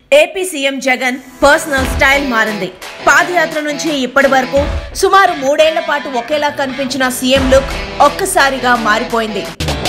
AP CM Jagan personal style మారింది పాదయాత్ర నుంచి ఇప్పటి వరకు సుమారు మూడేళ్ల పాటు ఒకేలా కనిపించిన సీఎం లుక్ ఒక్కసారిగా మారిపోయింది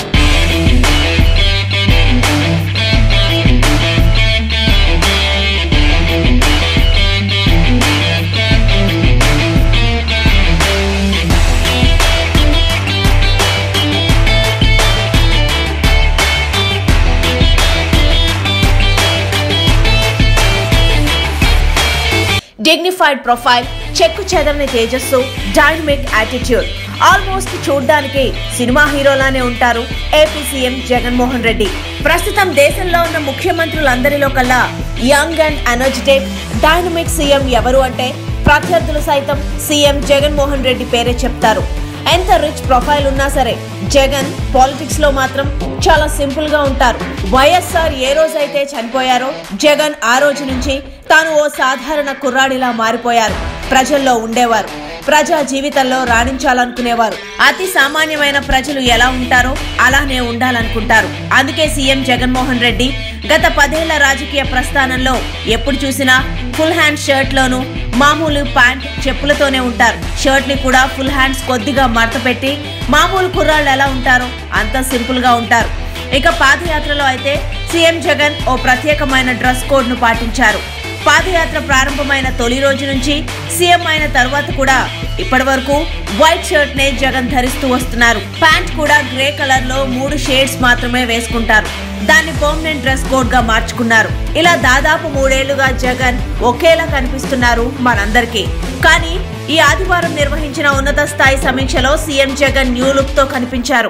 డిగ్నిఫైడ్ ప్రొఫైల్ చెక్కు చెదరని తేజస్సు డైనమిక్ యాటిట్యూడ్ ఆల్మోస్ట్ చూడ్డానికి సినిమా హీరోలానే ఉంటారు ఏపీ సీఎం జగన్మోహన్ రెడ్డి ప్రస్తుతం దేశంలో ఉన్న ముఖ్యమంత్రులందరిలో కల్లా young and energetic dynamic CM ఎవరు అంటే ప్రత్యర్థులు సైతం సీఎం జగన్మోహన్ రెడ్డి పేరే చెప్తారు ఎంత రిచ్ ప్రొఫైల్ ఉన్నా సరే జగన్ పాలిటిక్స్ లో మాత్రం చాలా సింపుల్ గా ఉంటారు వైఎస్ఆర్ ఏ రోజైతే చనిపోయారో జగన్ ఆ రోజు నుంచి తాను ఓ సాధారణ కుర్రాడిలా మారిపోయారు ప్రజల్లో ఉండేవారు ప్రజా జీవితంలో రాణించాలనుకునేవారు అతి సామాన్యమైన ప్రజలు ఎలా ఉంటారో అలానే ఉండాలనుకుంటారు అందుకే సీఎం జగన్మోహన్ రెడ్డి గత పదేళ్ల రాజకీయ ప్రస్థానంలో ఎప్పుడు చూసినా ఫుల్ హ్యాండ్ షర్ట్ లోను మామూలు ప్యాంట్ చెప్పులతోనే ఉంటారు షర్ట్ ని కూడా ఫుల్ హ్యాండ్స్ కొద్దిగా మడత పెట్టి మామూలు కుర్రాళ్ళు ఎలా ఉంటారో అంత సింపుల్ గా ఉంటారు ఇక పాదయాత్రలో అయితే సీఎం జగన్ ఓ ప్రత్యేకమైన డ్రెస్ కోడ్ ను పాటించారు పాదయాత్ర ప్రారంభమైన తొలి రోజు నుంచి సీఎం అయిన తర్వాత కూడా ఇప్పటి వరకు వైట్ షర్ట్ నే జగన్ ధరిస్తూ వస్తున్నారు ప్యాంట్ కూడా గ్రే కలర్ లో మూడు షేడ్స్ మాత్రమే వేసుకుంటారు దాన్ని పర్మనెంట్ డ్రెస్ కోడ్ గా మార్చుకున్నారు ఇలా దాదాపు మూడేళ్లుగా జగన్ ఒకేలా కనిపిస్తున్నారు మనందరికీ కానీ ఈ ఆదివారం నిర్వహించిన ఉన్నత స్థాయి సమీక్షలో సీఎం జగన్ న్యూ లుక్ తో కనిపించారు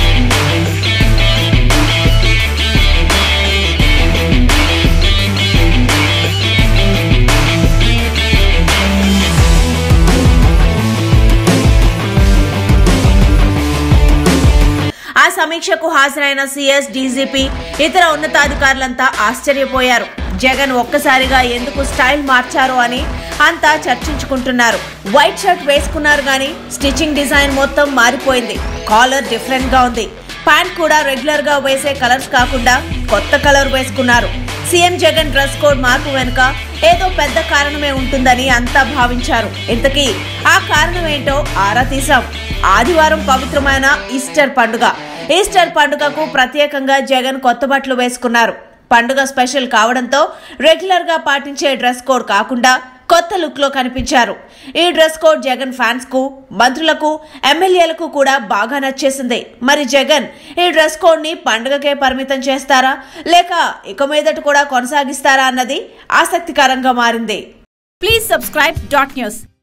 ఆ సమీక్షకు హాజరైన సిఎస్ డీజీపీ ఇతర ఉన్నతాధికారులంతా ఆశ్చర్యపోయారు జగన్ ఒక్కసారిగా ఎందుకు స్టైల్ మార్చారు అని అంతా చర్చించుకుంటున్నారు వైట్ షర్ట్ వేసుకున్నారు కానీ స్టిచ్చింగ్ డిజైన్ మొత్తం మారిపోయింది కాలర్ డిఫరెంట్ గా ఉంది ప్యాంట్ కూడా రెగ్యులర్ గా వేసే కలర్స్ కాకుండా కొత్త కలర్ వేసుకున్నారు సీఎం జగన్ డ్రెస్ కోడ్ మార్పు వెనుక ఏదో పెద్ద కారణమే ఉంటుందని అంతా భావించారు ఇంతకీ ఆ కారణం ఏంటో ఆరా తీసాం ఆదివారం పవిత్రమైన ఈస్టర్ పండుగ ఈస్టర్ పండుగకు ప్రత్యేకంగా జగన్ కొత్త బట్టలు వేసుకున్నారు పండుగ స్పెషల్ కావడంతో రెగ్యులర్ గా పాటించే డ్రెస్ కోడ్ కాకుండా కొత్త లుక్ లో కనిపించారు ఈ డ్రెస్ కోడ్ జగన్ ఫ్యాన్స్ కు మంత్రులకు ఎమ్మెల్యేలకు కూడా బాగా నచ్చేసింది మరి జగన్ ఈ డ్రెస్ కోడ్ ని పండుగకే పరిమితం చేస్తారా లేక ఇక మీదట కూడా కొనసాగిస్తారా అన్నది ఆసక్తికరంగా మారింది ప్లీజ్ సబ్స్క్రైబ్ డాట్ న్యూస్